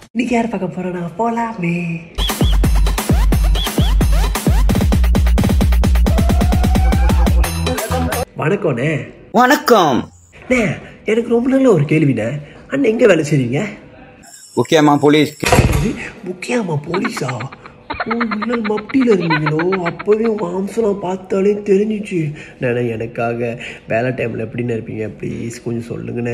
இன்னைக்கு யார் பார்க்க போறோம்னா போலாமே வணக்கம்ண்ணே வணக்கம் அண்ணே எனக்கு ரொம்ப நல்ல ஒரு கேள்விண்ணே அண்ணன் எங்கே வேலை செய்றீங்க முக்கியமா போலீஸ் இது முக்கியமா போலீஸா ஓ இன்னும் மப்டியில் இருந்தீங்களோ அப்போவே உங்கள் அம்சம்லாம் பார்த்தாலே தெரிஞ்சிச்சு நானே எனக்காக வேலை டைமில் எப்படின்னு இருப்பீங்க ப்ளீஸ் கொஞ்சம் சொல்லுங்கண்ணே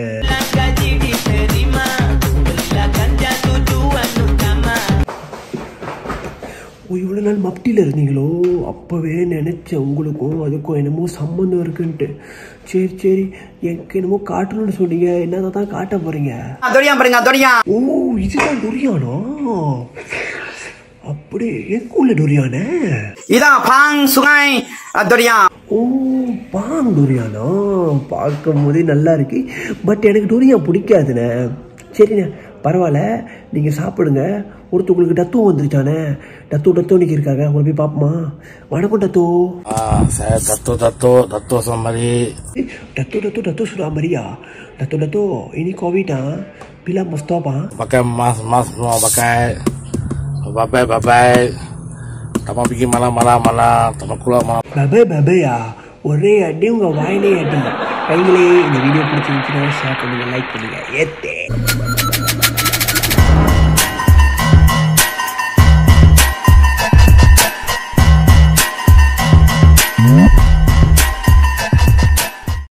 ஓ இவ்வளோ நாள் மப்டியில் இருந்தீங்களோ அப்போவே நினச்சேன் உங்களுக்கும் அதுக்கும் என்னமோ சம்மந்தம் இருக்குன்ட்டு சரி சரி எனக்கு என்னமோ காட்டணும்னு சொன்னீங்க என்னதை தான் காட்ட போகிறீங்க தொடியா பாருங்க தொடியா ஓ இதுதான் டொரியானா அப்படி எங்க உள்ள டொரியானே இதான் பாங் சுகாய் தொடியா ஓ பாங் டொரியானா பார்க்கும் போதே நல்லா இருக்கு பட் எனக்கு டொரியான் பிடிக்காதுண்ணே சரிண்ணே பரவாயில்ல நீங்கள் சாப்பிடுங்க ஒருத்தவங்களுக்கு டத்துவம் வந்துருச்சானே டத்து டத்து இன்னைக்கு இருக்காங்க உங்களை போய் பார்ப்போமா வணக்கம் டத்து Ah, saya Dato Dato Dato Samari. Eh, Dato Dato Dato sudah Maria Dato Dato ini covid ah bilang mau stop ah Pakai mas mas semua pakai babai babai. Tak mau pergi malam-malam malam, tak mau keluar malam. பபே பபையா ஒரே அடி உங்க வாயிலே அடி கைகளே இந்த video பிடிச்சிருந்துச்சுன்னா ஷேர் பண்ணுங்க லைக் பண்ணுங்க ஏத்தே